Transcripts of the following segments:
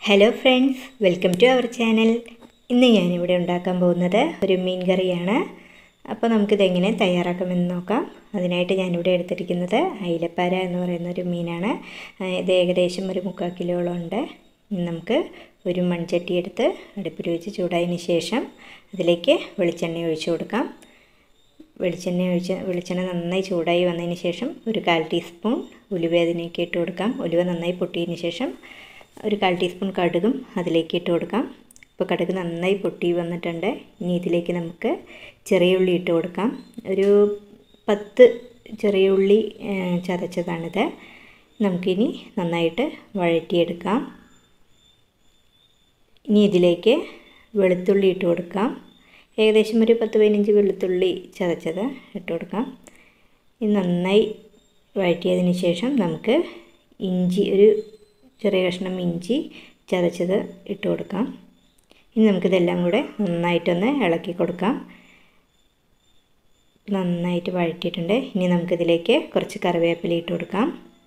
hello friends welcome to our channel ഇന്ന് ഞാനിവിടെ ഉണ്ടാക്കാൻ പോകുന്നത് ഒരു മീൻ കറിയാണ് അപ്പോൾ നമുക്കിതെങ്ങനെ തയ്യാറാക്കാമെന്ന് നോക്കാം അതിനായിട്ട് ഞാനിവിടെ എടുത്തിരിക്കുന്നത് അയിലപ്പാര എന്ന് പറയുന്ന ഒരു മീനാണ് ആ, ഇത് ഏകദേശം ഒരു മുക്കാൽ കിലോളം ഉണ്ട് ഇനി നമുക്ക് ഒരു മൺചട്ടി എടുത്ത് അടുപ്പിൽ വെച്ച് ചൂടായതിന് ശേഷം അതിലേക്ക് വെളിച്ചെണ്ണ ഒഴിച്ചു കൊടുക്കാം വെളിച്ചെണ്ണ ഒഴിച്ച് വെളിച്ചെണ്ണ നന്നായി ചൂടായി വന്നതിന് ശേഷം ഒരു കാൽ ടീസ്പൂൺ ഉലുവ അതിലേക്ക് ഇട്ട് കൊടുക്കാം ഉലുവ നന്നായി പൊട്ടിയതിന് ശേഷം ഒരു കാൽ ടീസ്പൂൺ കടുകും അതിലേക്ക് ഇട്ട് കൊടുക്കാം ഇപ്പോൾ കടുക് നന്നായി പൊട്ടി വന്നിട്ടുണ്ട് ഇനി ഇതിലേക്ക് നമുക്ക് ചെറിയ ഉള്ളി ഇട്ട് കൊടുക്കാം ഒരു പത്ത് ചെറിയ ഉള്ളി ആ, ചതച്ചതാണിത് നമുക്കിനി നന്നായിട്ട് വഴറ്റിയെടുക്കാം ഇനി ഇതിലേക്ക് വെളുത്തുള്ളി ഇട്ട് കൊടുക്കാം ഏകദേശം ഒരു പത്ത് പതിനഞ്ച് വെളുത്തുള്ളി ചതച്ചത് ഇട്ട് കൊടുക്കാം ഇത് നന്നായി വഴറ്റിയതിന് ശേഷം നമുക്ക് ഇഞ്ചി ഒരു ചെറിയ കഷ്ണം ഇഞ്ചി ചതച്ചത് ഇട്ട് കൊടുക്കാം ഇനി നമുക്കിതെല്ലാം കൂടെ നന്നായിട്ടൊന്ന് ഇളക്കി കൊടുക്കാം നന്നായിട്ട് വഴറ്റിയിട്ടുണ്ട് ഇനി നമുക്കിതിലേക്ക് കുറച്ച് കറിവേപ്പില ഇട്ട് കൊടുക്കാം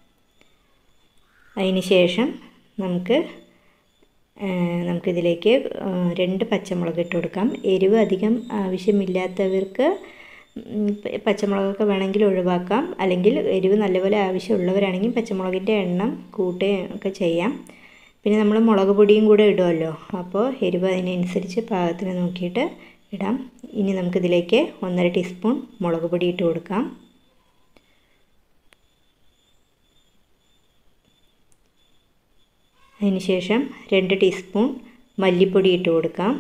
അതിന് ശേഷം നമുക്ക് ആ, നമുക്കിതിലേക്ക് ആ, രണ്ട് പച്ചമുളക് ഇട്ട് കൊടുക്കാം എരിവ് അധികം ആവശ്യമില്ലാത്തവർക്ക് ഉം, പ- പച്ചമുളകൊക്കെ വേണമെങ്കിൽ ഒഴിവാക്കാം അല്ലെങ്കിൽ എരിവ് നല്ലപോലെ ആവശ്യമുള്ളവരാണെങ്കിൽ പച്ചമുളകിൻ്റെ എണ്ണം കൂട്ടുകയും ഒക്കെ ചെയ്യാം പിന്നെ നമ്മൾ മുളക് പൊടിയും കൂടെ ഇടുമല്ലോ അപ്പോൾ എരിവ് അതിനനുസരിച്ച് പാകത്തിന് നോക്കിയിട്ട് ഇടാം ഇനി നമുക്കിതിലേക്ക് ഒന്നര ടീസ്പൂൺ മുളക് പൊടി ഇട്ട് കൊടുക്കാം അതിനുശേഷം രണ്ട് ടീസ്പൂൺ മല്ലിപ്പൊടി ഇട്ട് കൊടുക്കാം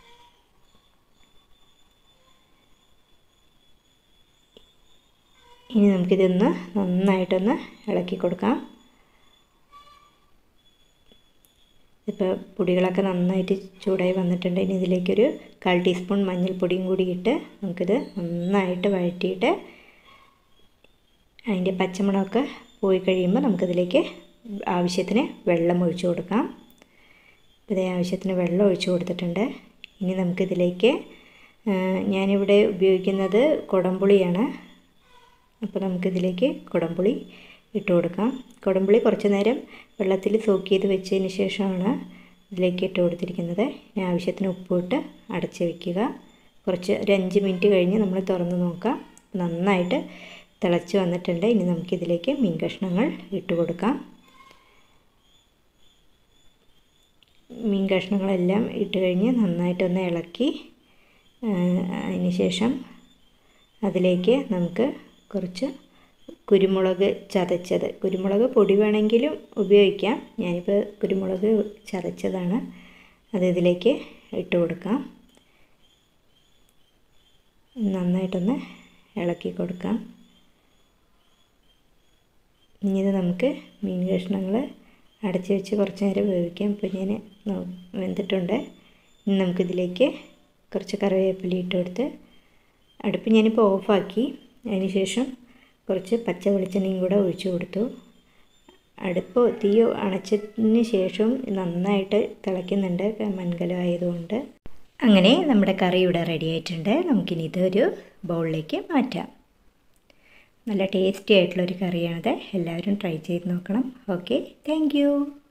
ഇനി നമുക്കിതൊന്ന് നന്നായിട്ടൊന്ന് ഇളക്കി കൊടുക്കാം ഇപ്പോൾ പൊടികളൊക്കെ നന്നായിട്ട് ചൂടായി വന്നിട്ടുണ്ട് ഇനി ഇതിലേക്കൊരു കാൽ ടീസ്പൂൺ മഞ്ഞൾപ്പൊടിയും കൂടി ഇട്ട് നമുക്കിത് നന്നായിട്ട് വഴറ്റിയിട്ട് അതിൻ്റെ പച്ചമണമൊക്കെ പോയി കഴിയുമ്പോൾ നമുക്കിതിലേക്ക് ആവശ്യത്തിന് വെള്ളം ഒഴിച്ചു കൊടുക്കാം ഇതേ ആവശ്യത്തിന് വെള്ളം ഒഴിച്ചു കൊടുത്തിട്ടുണ്ട് ഇനി നമുക്കിതിലേക്ക് ആ, ഞാനിവിടെ ഉപയോഗിക്കുന്നത് കുടംപുളിയാണ് അപ്പോൾ നമുക്കിതിലേക്ക് കുടംപുളി ഇട്ട് കൊടുക്കാം കുടംപുളി കുറച്ച് നേരം വെള്ളത്തിൽ സോക്ക് ചെയ്ത് വെച്ചതിന് ശേഷമാണ് ഇതിലേക്ക് ഇട്ട് കൊടുത്തിരിക്കുന്നത് ഇനി ആവശ്യത്തിന് ഉപ്പിട്ട് അടച്ച് വയ്ക്കുക കുറച്ച് ഒരു അഞ്ച് മിനിറ്റ് കഴിഞ്ഞ് നമ്മൾ തുറന്ന് നോക്കാം നന്നായിട്ട് തിളച്ച് വന്നിട്ടുണ്ട് ഇനി നമുക്കിതിലേക്ക് മീൻ കഷ്ണങ്ങൾ ഇട്ട് കൊടുക്കാം മീൻ കഷ്ണങ്ങളെല്ലാം ഇട്ട് കഴിഞ്ഞ് നന്നായിട്ടൊന്ന് ഇളക്കി അതിന് ശേഷം അതിലേക്ക് നമുക്ക് കുറച്ച് കുരുമുളക് ചതച്ചത് കുരുമുളക് പൊടി വേണമെങ്കിലും ഉപയോഗിക്കാം ഞാനിപ്പോൾ കുരുമുളക് ചതച്ചതാണ് അത് ഇതിലേക്ക് ഇട്ട് കൊടുക്കാം നന്നായിട്ടൊന്ന് ഇളക്കി കൊടുക്കാം ഇനി ഇത് നമുക്ക് മീൻ കഷ്ണങ്ങൾ അടച്ച് വെച്ച് കുറച്ച് നേരം വേവിക്കാം ഇപ്പോൾ ഞാൻ നോ- വെന്തിട്ടുണ്ട് ഇനി നമുക്കിതിലേക്ക് കുറച്ച് കറിവേപ്പില ഇട്ട് കൊടുത്ത് അടുപ്പ് ഞാനിപ്പോൾ ഓഫാക്കി അതിന് ശേഷം കുറച്ച് പച്ച വെളിച്ചെണ്ണയും കൂടെ ഒഴിച്ചു കൊടുത്തു അടുപ്പ് തീ അണച്ചതിന് ശേഷം നന്നായിട്ട് തിളയ്ക്കുന്നുണ്ട് മൺകലം ആയതുകൊണ്ട് അങ്ങനെ നമ്മുടെ കറി ഇവിടെ റെഡി ആയിട്ടുണ്ട് നമുക്കിനി ഇതൊരു ബൗളിലേക്ക് മാറ്റാം നല്ല ടേസ്റ്റി ആയിട്ടുള്ളൊരു കറിയാണിത് എല്ലാവരും ട്രൈ ചെയ്ത് നോക്കണം ഓക്കെ താങ്ക്